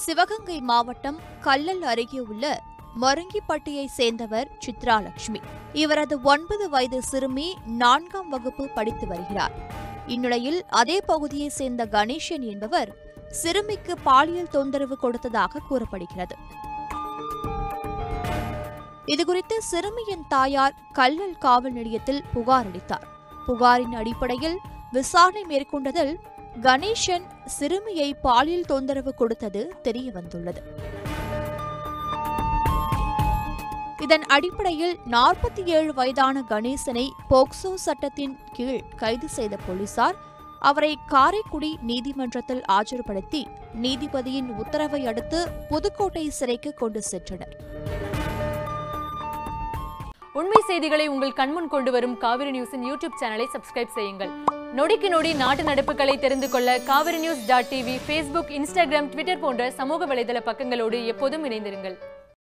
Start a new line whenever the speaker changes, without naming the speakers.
சிவகங்கை மாவட்டம் கல்லல் அருகே உள்ள மருங்கிப்பட்டியை சேர்ந்தவர் சித்ராலட்சுமி இவரது ஒன்பது வயது சிறுமி நான்காம் வகுப்பு படித்து வருகிறார் இந்நிலையில் அதே பகுதியை சேர்ந்த கணேசன் என்பவர் சிறுமிக்கு பாலியல் தொந்தரவு கொடுத்ததாக கூறப்படுகிறது இதுகுறித்து சிறுமியின் தாயார் கல்லல் காவல் நிலையத்தில் புகார் அளித்தார் புகாரின் அடிப்படையில் விசாரணை மேற்கொண்டதில் கணேசன் சிறுமியை பாலியல் தொந்தரவு கொடுத்தது தெரியவந்துள்ளது இதன் அடிப்படையில் நாற்பத்தி ஏழு வயதான கணேசனை போக்சோ சட்டத்தின் கீழ் கைது செய்த போலீசார் அவரை காரைக்குடி நீதிமன்றத்தில் ஆஜர்படுத்தி நீதிபதியின் உத்தரவை அடுத்து புதுக்கோட்டை சிறைக்கு கொண்டு சென்றனர்
உண்மை செய்திகளை உங்கள் கண்முன் கொண்டு வரும் காவிரி நியூஸின் யூடியூப் சேனலை சப்ஸ்கிரைப் செய்யுங்கள் நொடிக்கு நொடி நாட்டு நடப்புகளை தெரிந்து கொள்ள Kaveri news dot TV Facebook Instagram Twitter போன்ற சமூக வலைதள பக்கங்களோடு எப்போதும் இணைந்திருங்கள்